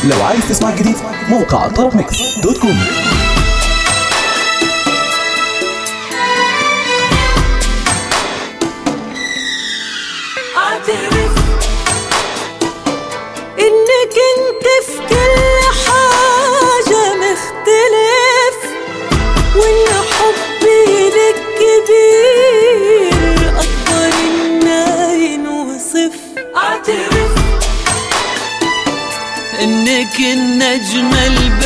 لو عايز تسمع جديد موقع طرب ميكس دوت كوم اعترف انك انت في كل حاجة مختلف وان حبي لك كبير اكبر انه ينوصف اعترف انك النجمة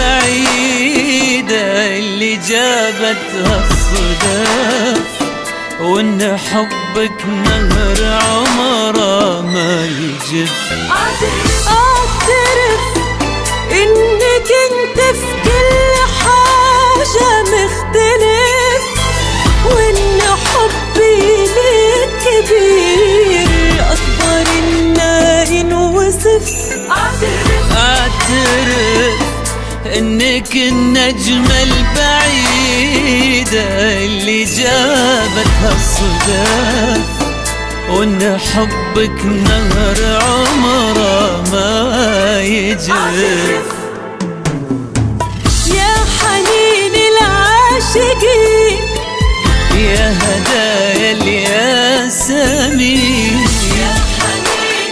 البعيدة اللي جابتها الصدف وان حبك نهر عمره ما يجف اعترف انك انت في كل حاجة مختلف وان حبي لك كبير اكبر انه ينوصف اعترف اعترف انك النجمة البعيدة اللي جابتها الصدف وان حبك نهر عمره ما يجف يا حنين العاشقين يا هدايا الياسمين يا حنين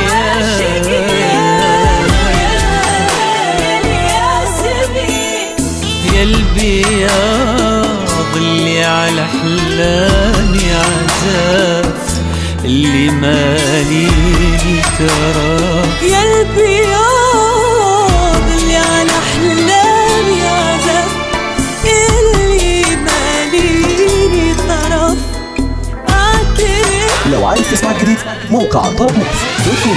العاشقين يا البياض اللي على احلامي عزاف اللي ماليني تراك يا البياض اللي على احلامي عزف اللي ماليني طرف اعترف لو عايز تسمع جديد موقع طرب ميكس دوت كوم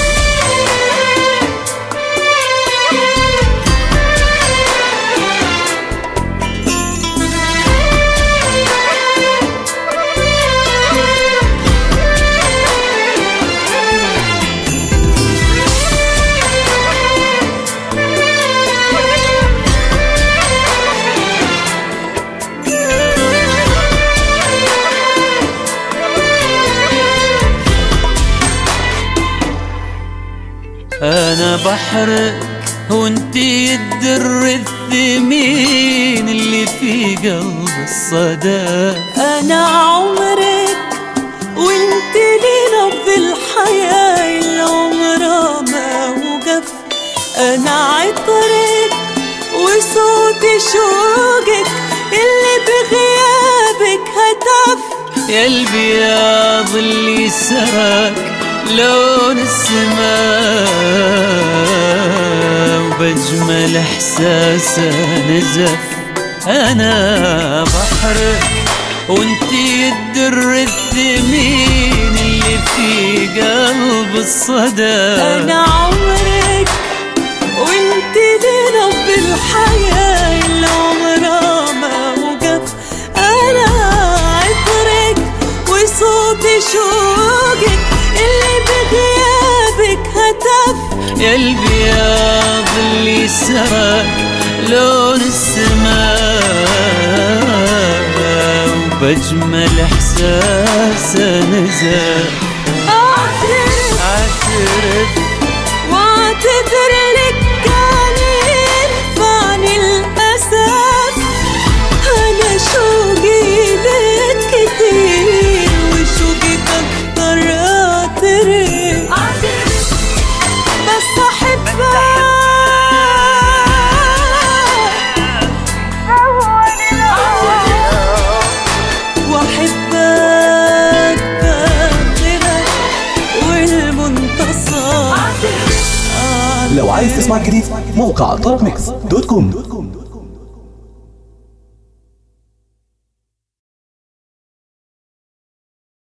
انا بحرك وانتي الدر الثمين اللي في قلب الصدى انا عمرك وانت لي نبض الحياة اللي عمرها ما وقف انا عطرك وصوت شوقك اللي بغيابك هتف يا البياض اللي سراك لون السماء وبجمل احساسه نزف انا بحرك وانتي الدر الثمين اللي في قلب الصدى انا عمرك وانت لي نبض الحياة اللي عمرها ما وقف انا عطرك وصوت شوقك اللي بغيابك هتف يا البياض اللي سراك لون السماء وبجمل احساسه نزف اعترف اعترف واعتذر لك كان ينفعني الأسف أنا شوقي لك كتير وشوقي أكتر أعترف بس أحبك وأحبك بآخرك والمنتصر لو عايز تسمع جديد موقع طرب ميكس دوت كوم